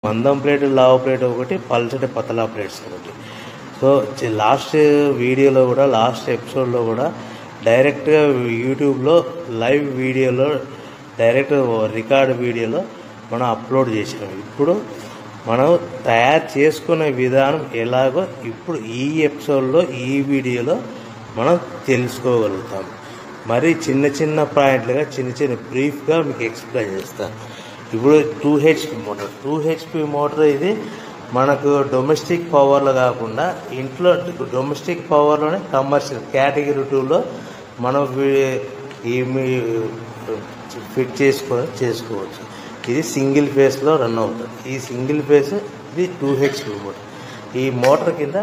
మందం ప్లేట్ లావు ప్లేట్ ఒకటి పల్చటి పతలా ప్లేట్స్ ఒకటి సో చి- లాస్ట్ వీడియోలో కూడా లాస్ట్ ఎపిసోడ్లో కూడా డైరెక్ట్గా యూట్యూబ్లో లైవ్ వీడియోలో డైరెక్ట్ రికార్డ్ వీడియోలో మనం అప్లోడ్ చేసినాం ఇప్పుడు మనం తయారు చేసుకునే విధానం ఎలాగో ఇప్పుడు ఈ ఎపిసోడ్లో ఈ వీడియోలో మనం తెలుసుకోగలుగుతాం మరి చిన్న చిన్న పాయింట్లుగా చిన్న చిన్న బ్రీఫ్గా మీకు ఎక్స్ప్లెయిన్ చేస్తాను ఇప్పుడు two HP motor two HP motor ఇది మనకు డొమెస్టిక్ పవర్లో కాకుండా ఇంట్లో డొమెస్టిక్ పవర్లోనే కమర్షియల్ కేటగిరీ టూలో మనం వీ- ఈ మీ- ఫిట్ చేసుకొని చేసుకోవచ్చు ఇది సింగిల్ ఫేస్లో రన్ అవుతుంది ఈ సింగిల్ ఫేస్ ఇది టూ హెచ్పి మోటార్ ఈ మోటార్ కింద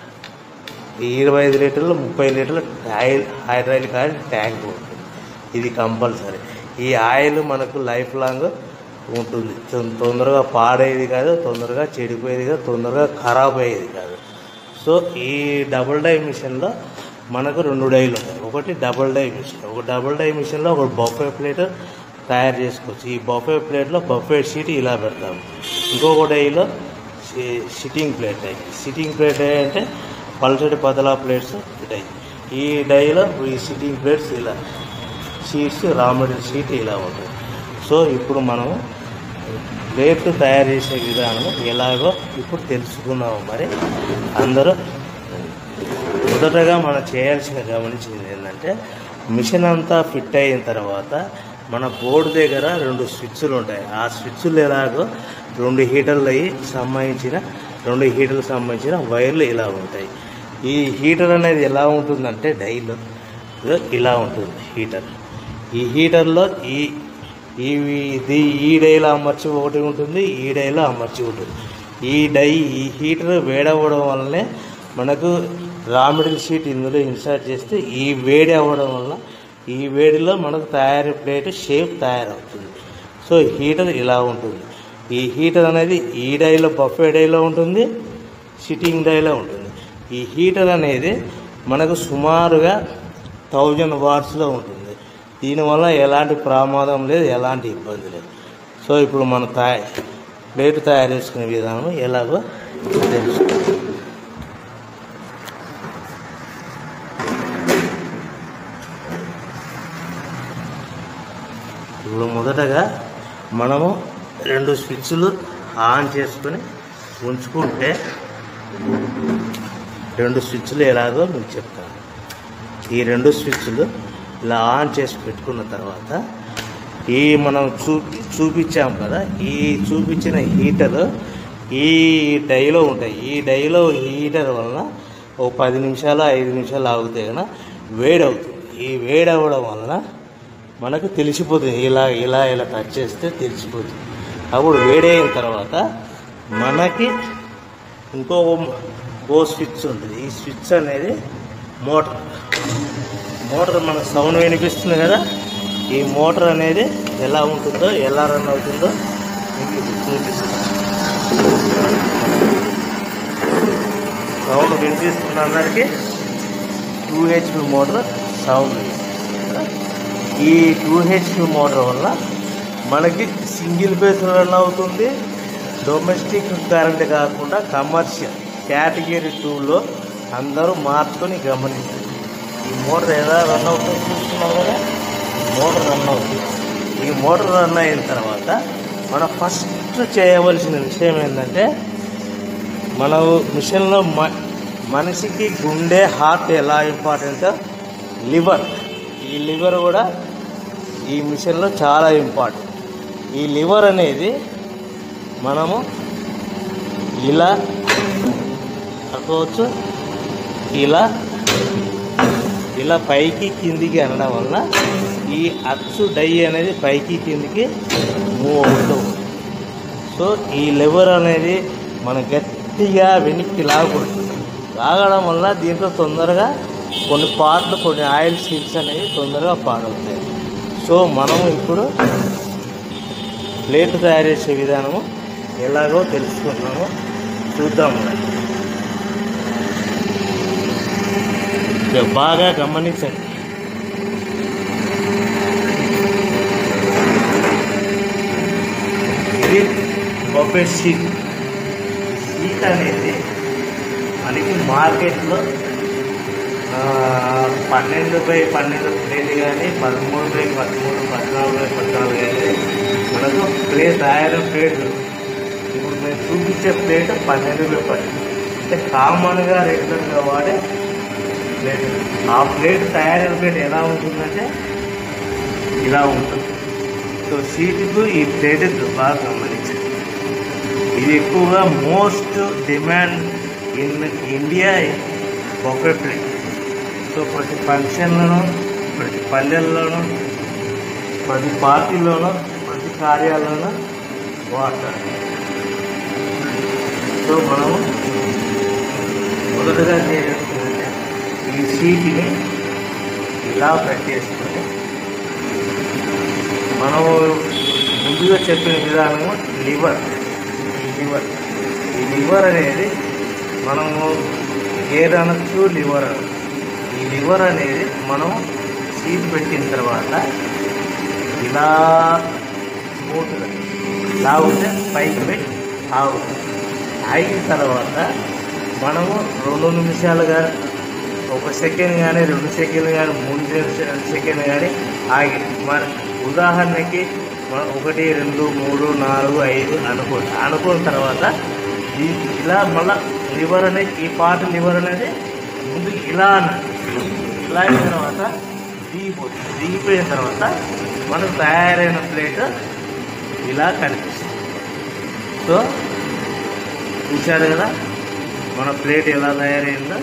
ఈ ఇరవై ఐదు లీటర్లు ముప్పై లీటర్ల ఆయిల్ హైడ్రాయిల్ ఆయిల్ ట్యాంక్ ఉంటుంది ఇది కంపల్సరీ ఈ ఆయిల్ మనకు లైఫ్ లాంగ్ ఉంటుంది తొం- తొందరగా పాడేది కాదు తొందరగా చెడిపోయేది కాదు తొందరగా ఖరాబ్ అయ్యేది కాదు సో ఈ డబుల్ డై మిషన్లో మనకు రెండు డైలు ఉంటాయి ఒకటి డబుల్ డై మిషన్ ఒక డబుల్ డై మిషన్లో ఒక బఫే ప్లేట్ తయారు చేసుకోవచ్చు ఈ బఫే ప్లేట్లో బఫే షీట్ ఇలా పెడతాము ఇంకొక డైలో సి- sitting plate die sitting plate die అంటే పల్చటి పతలా ప్లేట్స్ డై ఈ డైలో ఈ సిట్టింగ్ ప్లేట్స్ ఇలా షీట్స్ రా మెటీరియల్ షీట్ ఇలా ఉంటుంది సో ఇప్పుడు మనం ప్లేట్లు తయారు చేసే విధానం ఎలాగో ఇప్పుడు తెలుసుకున్నాము మరి అందరూ మొదటగా మనం చేయాల్సిన గమనించింది ఏంటంటే మిషన్ అంతా ఫిట్ అయిన తర్వాత మన బోర్డు దగ్గర రెండు స్విచ్లు ఉంటాయి ఆ స్విచ్లు ఎలాగో రెండు హీటర్లు అయ్యి సంబంధించిన రెండు హీటర్లకు సంబంధించిన వైర్లు ఇలా ఉంటాయి ఈ హీటర్ అనేది ఎలా ఉంటుందంటే డైలో ఇలా ఉంటుంది హీటర్ ఈ హీటర్లో ఈ ఈ ఇది ఈ డైలో అమర్చి ఒకటి ఉంటుంది ఈ డైలో అమర్చి ఉంటుంది ఈ డై ఈ హీటర్ వేడవ్వడం వల్లనే మనకు రా మెటీరియల్ షీట్ ఇందులో ఇన్సర్ట్ చేస్తే ఈ వేడి అవ్వడం వల్ల ఈ వేడిలో మనకు తయారీ ప్లేట్ షేప్ తయారవుతుంది సో హీటర్ ఇలా ఉంటుంది ఈ హీటర్ అనేది ఈ డైలో బఫే డైలో ఉంటుంది సిట్టింగ్ డైలో ఉంటుంది ఈ హీటర్ అనేది మనకు సుమారుగా థౌజండ్ వాట్స్లో ఉంటుంది దీనివల్ల ఎలాంటి ప్రమాదం లేదు ఎలాంటి ఇబ్బంది లేదు సో ఇప్పుడు మనం తయారు ప్లేట్ తయారు చేసుకునే విధానం ఎలాగో తెలుసు ఇప్పుడు మొదటగా మనము రెండు స్విచ్లు ఆన్ చేసుకొని ఉంచుకుంటే రెండు స్విచ్లు ఎలాగో మీకు చెప్తాను ఈ రెండు స్విచ్లు ఇలా ఆన్ చేసి పెట్టుకున్న తర్వాత ఈ మనం చూపి చూపించాం కదా ఈ చూపించిన హీటర్ ఈ డైలో ఉంటాయి ఈ డైలో హీటర్ వలన ఒక పది నిమిషాలు ఐదు నిమిషాలు ఆగితే కనుక వేడి అవుతుంది ఈ వేడి అవ్వడం వలన మనకు తెలిసిపోతుంది ఇలా ఇలా ఇలా టచ్ చేస్తే తెలిసిపోతుంది అప్పుడు వేడి అయిన తర్వాత మనకి ఇంకో ఓ స్విచ్ ఉంటుంది ఈ స్విచ్ అనేది మోటార్ మోటార్ మనకు సౌండ్ వినిపిస్తుంది కదా ఈ మోటార్ అనేది ఎలా ఉంటుందో ఎలా రన్ అవుతుందో మీకు ఇప్పుడు చూపిస్తాను సౌండ్ వినిపిస్తుంది అందరికీ టూ హెచ్పి మోటార్ సౌండ్ ఈ టూ హెచ్పి మోటార్ వల్ల మనకి సింగిల్ ఫేస్ రన్ అవుతుంది డొమెస్టిక్ కరెంట్ కాకుండా కమర్షియల్ కేటగిరీ టూలో అందరూ మార్చుకొని గమనించారు ఈ మోటార్ ఎలా రన్ అవుతుందో చూస్తున్నాం కదా మోటార్ రన్ అవుతుంది ఈ మోటార్ రన్ అయిన తర్వాత మనం ఫస్ట్ చేయవలసిన విషయం ఏంటంటే మన మిషన్లో మ మనిషికి గుండె హార్ట్ ఎలా ఇంపార్టెంటో లివర్ ఈ లివర్ కూడా ఈ మిషన్లో చాలా ఇంపార్టెంట్ ఈ లివర్ అనేది మనము ఇలా అనుకోవచ్చు ఇలా ఇలా పైకి కిందికి అనడం వల్ల ఈ అచ్చు డై అనేది పైకి కిందికి మూవ్ అవుతూ ఉంటుంది. సో ఈ లివర్ అనేది మనం గట్టిగా వెనక్కి లాగకూడదు లాగడం వల్ల దీంట్లో తొందరగా కొన్ని పార్ట్లు కొన్ని ఆయిల్ సీల్స్ అనేవి తొందరగా పాడవుతాయి సో మనం ఇప్పుడు ప్లేట్ తయారు చేసే విధానము ఎలాగో తెలుసుకున్నాము చూద్దాము ఇక బాగా గమనించండి ఇది బొఫే షీట్ షీట్ అనేది మనకి మార్కెట్లో ఆ, పన్నెండు బై పన్నెండు ప్లేట్ కానీ పదమూడు బై పదమూడు పద్నాలుగు బై పద్నాలుగు కానీ మనకు ప్లేట్ తయారు ప్లేట్ ఇప్పుడు మేము చూపించే ప్లేట్ పన్నెండు బై పన్నెండు అంటే కామన్గా రెగ్యులర్గా వాడే ప్లేట్ ఆ ప్లేట్ తయారైన ప్లేట్ ఎలా ఉంటుందంటే ఇలా ఉంటుంది సో సీటుకు ఈ ప్లేట్ బాగా గమనించండి ఇది ఎక్కువగా most demand in India buffet plate so ప్రతి ఫంక్షన్లోనూ ప్రతి పల్లెల్లోనూ ప్రతి పార్టీలోనూ ప్రతి కార్యాలయంలో వాడతారు సో మనము మొదటగా చేయాల్సిందంటే ఈ సీట్ని ఇలా పెట్టేసుకొని మనము ముందుగా చెప్పిన విధానము లివర్ ఈ లివర్ ఈ లివర్ అనేది మనము గేర్ అనొచ్చు లివర్ అనొచ్చు ఈ లివర్ అనేది మనం సీట్ పెట్టిన తర్వాత ఇలా స్మూత్గా లాగితే పైకి పెట్టి ఆగుతుంది ఆగిన తర్వాత మనము రెండు నిమిషాలు కానీ ఒక సెకండ్ కానీ రెండు సెకండ్లు కానీ మూడు సెకండ్ కానీ ఆగి మన ఉదాహరణకి మనం ఒకటి రెండు మూడు నాలుగు ఐదు అనుకోండి అనుకున్న తర్వాత ఈ ఇలా మళ్ళా లివర్ అనేది ఈ పార్ట్ లివర్ అనేది ముందు ఇలా అన్నది ఇలా అయిన తర్వాత దిగిపోతుంది దిగిపోయిన తర్వాత మనకు తయారైన ప్లేట్ ఇలా కనిపిస్తుంది సో చూశారు కదా మన ప్లేట్ ఎలా తయారైందో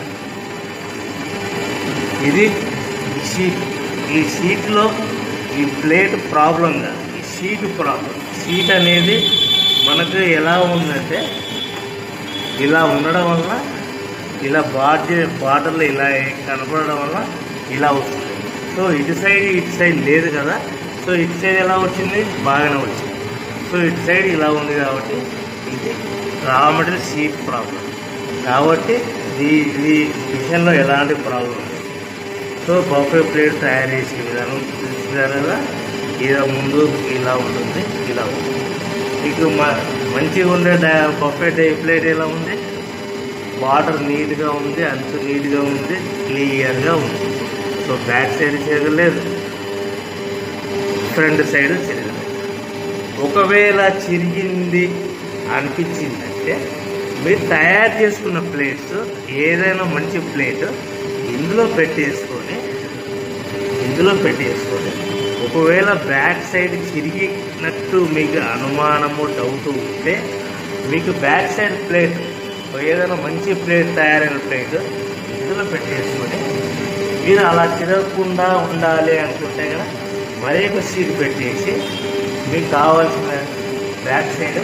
ఇది ఈ షీట్ ఈ షీట్లో ఈ ప్లేట్ ప్రాబ్లం కాదు ఈ షీట్ ప్రాబ్లం షీట్ అనేది మనకు ఎలా ఉందంటే ఇలా ఉండడం వల్ల ఇలా బాటి బాటర్లు ఇలా కనపడడం వల్ల ఇలా వస్తుంది సో ఇటు సైడ్ ఇటు సైడ్ లేదు కదా సో ఇటు సైడ్ ఎలా వచ్చింది బాగానే వచ్చింది సో ఇటు సైడ్ ఇలా ఉంది కాబట్టి ఇది రా మెటీరియల్ షీట్ ప్రాబ్లం కాబట్టి ఈ ఈ విషయంలో ఎలాంటి ప్రాబ్లం లేదు సో బఫే ప్లేట్ తయారు చేసే విధానం చూసారు కదా ఇలా ముందు ఇలా ఉంటుంది ఇలా ఉంటుంది మీకు మ- మంచిగా ఉండే బఫే డే ప్లేట్ ఎలా ఉంది వాటర్ నీట్గా ఉంది అంచు నీట్గా ఉంది క్లియర్గా ఉంది సో బ్యాక్ సైడ్ చెరగలేదు ఫ్రంట్ సైడ్ చెరగలేదు ఒకవేళ చిరిగింది అనిపించిందంటే మీరు తయారు చేసుకున్న ప్లేట్స్ ఏదైనా మంచి ప్లేట్ ఇందులో పెట్టేసుకొని ఇందులో పెట్టేసుకొని ఒకవేళ బ్యాక్ సైడ్ చిరిగినట్టు మీకు అనుమానము డౌట్ ఉంటే మీకు బ్యాక్ సైడ్ ప్లేట్ ఏదైనా మంచి ప్లేట్ తయారైన ప్లేట్ ఇందులో పెట్టేసుకొని మీరు అలా తిరగకుండా ఉండాలి అనుకుంటే కదా మరీ ఒక సీట్ పెట్టేసి మీకు కావాల్సిన బ్యాక్ సైడ్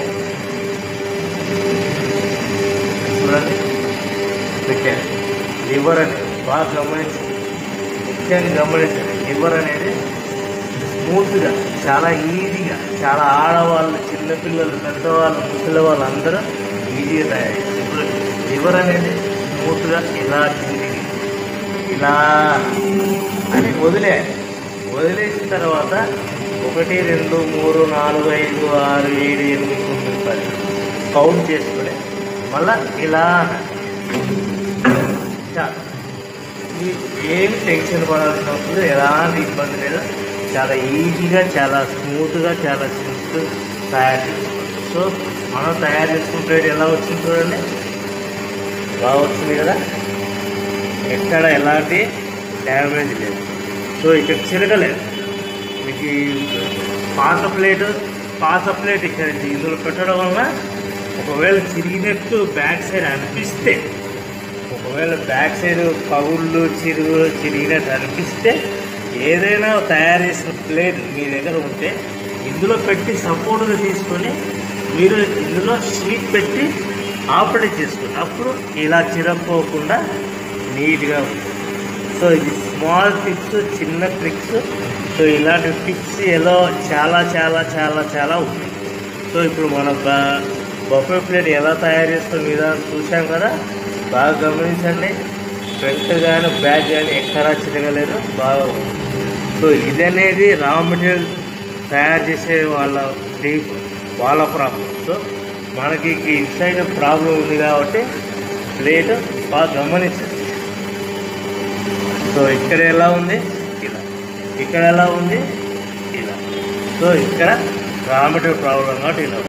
చూడండి పెట్టారు లివర్ అనేది బాగా గమనించండి ముఖ్యంగా గమనించండి లివర్ అనేది స్మూత్గా చాలా ఈజీగా చాలా ఆడవాళ్ళు చిన్నపిల్లలు పెద్దవాళ్ళు ముసలి వాళ్ళు అందరూ ఈజీగా తయారు చేస్తారు లివర్ అనేది స్మూత్గా ఇలా కిందికి ఇలా అని వదిలే వదిలేసిన తర్వాత ఒకటి రెండు మూడు నాలుగు ఐదు ఆరు ఏడు ఎనిమిది తొమ్మిది పది కౌంట్ చేసుకుని మళ్ళా ఇలా చాలు మీ- ఏం టెన్షన్ పడాల్సిన అవసరం లేదు ఎలాంటి ఇబ్బంది లేదు చాలా ఈజీగా చాలా స్మూత్గా చాలా సింపుల్ తయారు చేసుకోవచ్చు సో మనం తయారు చేసుకున్న ప్లేట్ ఎలా వచ్చింది చూడండి బాగా వచ్చింది కదా ఎక్కడ ఎలాంటి డ్యామేజ్ లేదు సో ఇక్కడ చిరగలేదు మీకు ఈ పాత ప్లేట్ పాత ప్లేట్ ఇక్కడ ఇందులో పెట్టడం వల్ల ఒకవేళ చిరిగినట్టు బ్యాక్ సైడ్ అనిపిస్తే ఒకవేళ బ్యాక్ సైడ్ పగుళ్ళు చిరుగు చిరిగినట్టు అనిపిస్తే ఏదైనా తయారు చేసిన ప్లేట్ మీ దగ్గర ఉంటే ఇందులో పెట్టి సపోర్ట్గా తీసుకొని మీరు ఇందులో షీట్ పెట్టి ఆపరేట్ చేసుకోండి అప్పుడు ఇలా చిరక్కోకుండా నీట్గా ఉంటుంది సో ఇది స్మాల్ టిప్స్ చిన్న ట్రిక్స్ సో ఇలాంటి టిప్స్ ఎలా చాలా చాలా చాలా చాలా ఉన్నాయి సో ఇప్పుడు మన బఫే ప్లేట్ ఎలా తయారు చేస్తాం విధానం చూసాం కదా బాగా గమనించండి ఫ్రంట్ కానీ బ్యాక్ కానీ ఎక్కడా చిరగలేదు బాగా ఉంది. సో ఇది అనేది రా మెటీరియల్ తయారు చేసే వాళ్ళ టీ వాళ్ళ ప్రాబ్లం సో మనకి ఇటు సైడ్ ప్రాబ్లం ఉంది కాబట్టి ప్లేట్ బాగా గమనిస్తుంది సో ఇక్కడ ఎలా ఉంది ఇలా ఇక్కడ ఎలా ఉంది ఇలా సో ఇక్కడ రా మెటీరియల్ ప్రాబ్లం కాబట్టి ఇలా ఉంది.